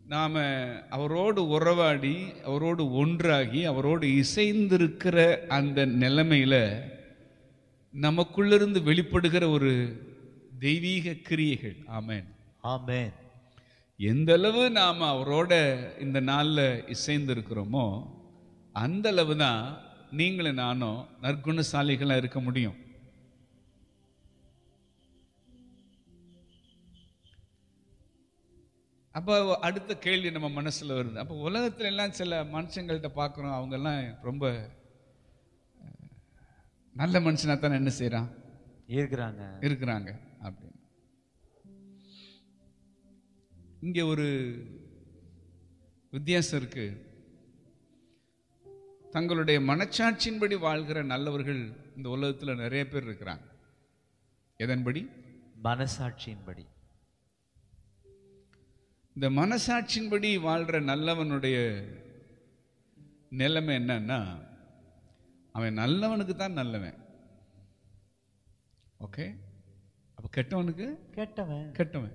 நாம அவரோடு உறவாடி அவரோடு ஒன்றாகி அவரோடு இசைந்திருக்கிற அந்த நிலைமையில நமக்குள்ளிருந்து வெளிப்படுகிற ஒரு தெய்வீக கிரியைகள் ஆமென் ஆமென் எந்த அளவு நாம் அவரோட இந்த நாளில் இசைந்திருக்கிறோமோ அந்த அளவு தான் நீங்களும் நானும் நற்குணசாலிகளாக இருக்க முடியும் அப்போ அடுத்த கேள்வி நம்ம மனசுல வருது அப்போ உலகத்துல எல்லாம் சில மனுஷங்கள்ட்ட பார்க்குறோம் அவங்கெல்லாம் ரொம்ப அஹ், நல்ல மனுஷனா தானே என்ன செய்றான் இருக்கிறாங்க இருக்கிறாங்க அப்படின்னு இங்க ஒரு வித்தியாசம் இருக்கு தங்களுடைய மனச்சாட்சியின்படி வாழ்கிற நல்லவர்கள் இந்த உலகத்துல நிறைய பேர் இருக்கிறாங்க எதன்படி மனசாட்சியின்படி இந்த மனசாட்சியின்படி வாழ்ற நல்லவனுடைய நிலைமை என்னன்னா அவன் நல்லவனுக்கு தான் நல்லவன் ஓகே அப்ப கெட்டவனுக்கு கேட்டவன் கெட்டவன்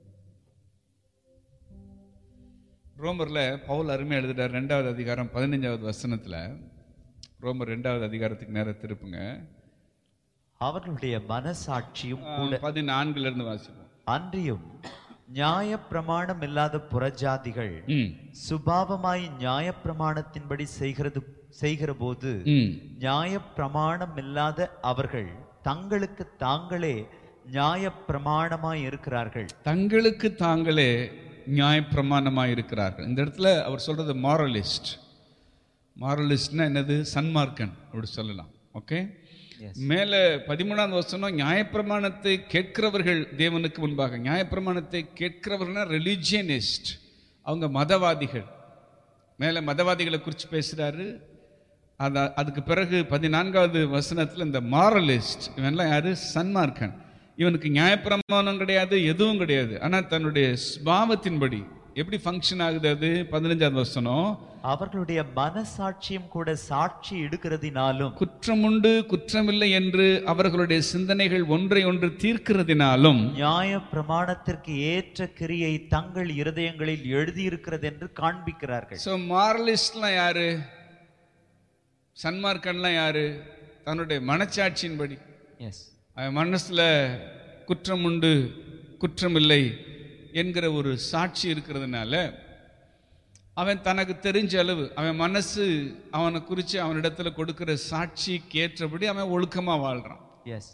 ரோமர்ல பவுல் அருமையா எழுதிட்டார் ரெண்டாவது அதிகாரம் பதினஞ்சாவது வசனத்துல ரோமர் ரெண்டாவது அதிகாரத்துக்கு நேரம் திருப்புங்க அவர்களுடைய மனசாட்சியும் ஆ, கூட பதினான்குல இருந்து வாசிப்போம் அன்றியும் நியாய பிரமாணம் இல்லாத புறஜாதிகள் ம் சுபாவமாய் நியாய பிரமாணத்தின்படி செய்கிறது செய்கிற போது ம் நியாய பிரமாணம் இல்லாத அவர்கள் தங்களுக்கு தாங்களே நியாய பிரமாணமாய் இருக்கிறார்கள் தங்களுக்கு தாங்களே நியாயப்பிரமாணமாக இருக்கிறார்கள் இந்த இடத்துல அவர் சொல்றது மாரலிஸ்ட் மாரலிஸ்ட்னா என்னது சன்மார்க்கன் அப்படி சொல்லலாம் ஓகே Yes. மேல பதிமூணாவது வசனம் நியாயப்பிரமாணத்தை கேட்கிறவர்கள் தேவனுக்கு முன்பாக நியாயப்பிரமாணத்தை கேட்கிறவர்கள்னா ரிலிஜியனிஸ்ட் அவங்க மதவாதிகள் மேல மதவாதிகளை குறித்து பேசுறாரு அத அதுக்கு பிறகு பதினான்காவது வசனத்துல இந்த மாரலிஸ்ட் இவன்லாம் யாரு சன்மார்க்கன் இவனுக்கு நியாயப்பிரமாணம் கிடையாது எதுவும் கிடையாது ஆனா தன்னுடைய ஸ்பாவத்தின்படி எப்படி ஃபங்க்ஷன் ஆகுது அது பதினஞ்சாவது வசனம் அவர்களுடைய மனசாட்சியும் கூட சாட்சி எடுக்கிறதினாலும் குற்றமுண்டு குற்றமில்லை என்று அவர்களுடைய சிந்தனைகள் ஒன்றை ஒன்று தீர்க்கிறதினாலும் நியாய பிரமாணத்திற்கு ஏற்ற கிரியை தங்கள் இருதயங்களில் எழுதியிருக்கிறது என்று காண்பிக்கிறார்கள் ஸோ மாரலிஸ்ட்லாம் யாரு சன்மார்க்கன்லாம் யாரு தன்னுடைய மனச்சாட்சியின்படி எஸ் அவன் மனசுல குற்றம் உண்டு குற்றமில்லை என்கிற ஒரு சாட்சி இருக்கிறதுனால அவன் தனக்கு தெரிஞ்ச அளவு அவன் மனசு அவனை குறித்து அவனிடத்துல கொடுக்கிற சாட்சிக்கு ஏற்றபடி அவன் ஒழுக்கமா வாழ்றான் எஸ்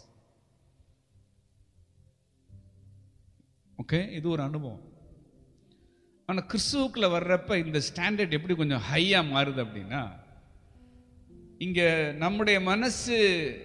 ஓகே இது ஒரு அனுபவம் ஆனா கிறிஸ்துவுக்குள்ள வர்றப்ப இந்த ஸ்டாண்டர்ட் எப்படி கொஞ்சம் ஹையா மாறுது அப்படின்னா இங்க நம்முடைய மனசு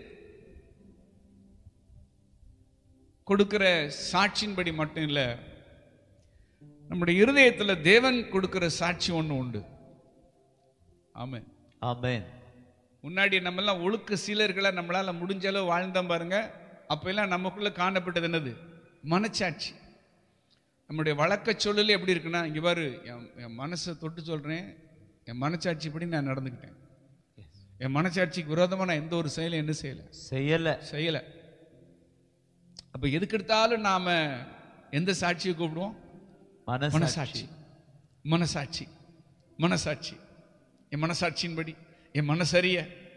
கொடுக்கிற சாட்சியின்படி மட்டும் இல்லை நம்முடைய இருதயத்துல தேவன் கொடுக்கிற சாட்சி ஒண்ணு உண்டு ஆமென் ஆமென் முன்னாடி நம்மெல்லாம் ஒழுக்க சீலர்களா நம்மளால முடிஞ்ச அளவு வாழ்ந்தோம் பாருங்க அப்ப எல்லாம் நமக்குள்ள காணப்பட்டது என்னது மனச்சாட்சி நம்முடைய வழக்க சொல்லல எப்படி இருக்குன்னா இங்க பாரு என் என் மனசை தொட்டு சொல்றேன் என் மனச்சாட்சிப்படி நான் நடந்துக்கிட்டேன் என் மனச்சாட்சிக்கு விரோதமா நான் எந்த ஒரு செயலும் என்ன செய்யல செய்யல செய்யல அப்ப எதுக்கு எடுத்தாலும் நாம எந்த சாட்சியை கூப்பிடுவோம் மனசாட்சி மனசாட்சி மனசாட்சி மனசாட்சி என் மனசாட்சியின்படி என் மனசறிய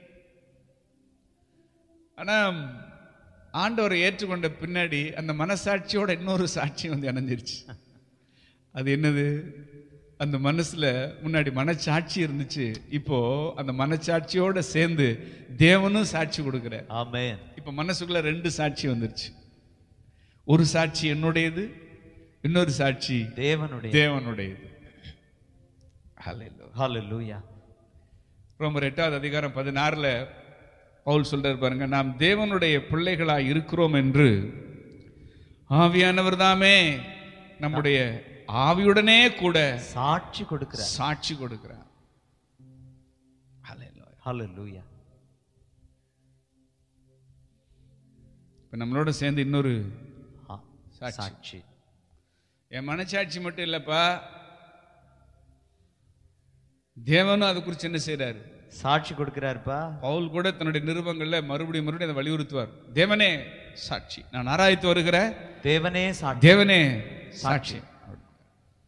ஆனா ஆண்டவரை ஏற்றுக்கொண்ட பின்னாடி அந்த மனசாட்சியோட இன்னொரு சாட்சி வந்து இணைஞ்சிருச்சு அது என்னது அந்த மனசுல முன்னாடி மனச்சாட்சி இருந்துச்சு இப்போ அந்த மனச்சாட்சியோட சேர்ந்து தேவனும் சாட்சி கொடுக்கிறார் ஆமென் இப்ப மனசுக்குள்ள ரெண்டு சாட்சி வந்துருச்சு ஒரு சாட்சி என்னுடையது இன்னொரு சாட்சி தேவனுடைய தேவனுடையது ஹalleluya. ஹalleluya ரோமர் எட்டாவது அதிகாரம் பதினாறுல பவுல் சொல்றாரு பாருங்க நாம் தேவனுடைய பிள்ளைகளாய் இருக்கிறோம் என்று ஆவியானவர் தாமே நம்முடைய ஆவியுடனே கூட சாட்சி கொடுக்கிறார் சாட்சி கொடுக்கிறார் ஹalleluya. ஹalleluya இப்ப நம்மளோட சேர்ந்து இன்னொரு ஆ, சாட்சி. சாட்சி என் மனச்சாட்சி மட்டும் இல்லப்பா தேவனும் அது குறித்து என்ன செய்றாரு சாட்சி கொடுக்கிறாருப்பா பவுல் கூட தன்னுடைய நிருபங்கள்ல மறுபடியும் மறுபடியும் அதை வலியுறுத்துவார் தேவனே சாட்சி நான் ஆராய்த்து வருகிற தேவனே சாட்சி தேவனே சாட்சி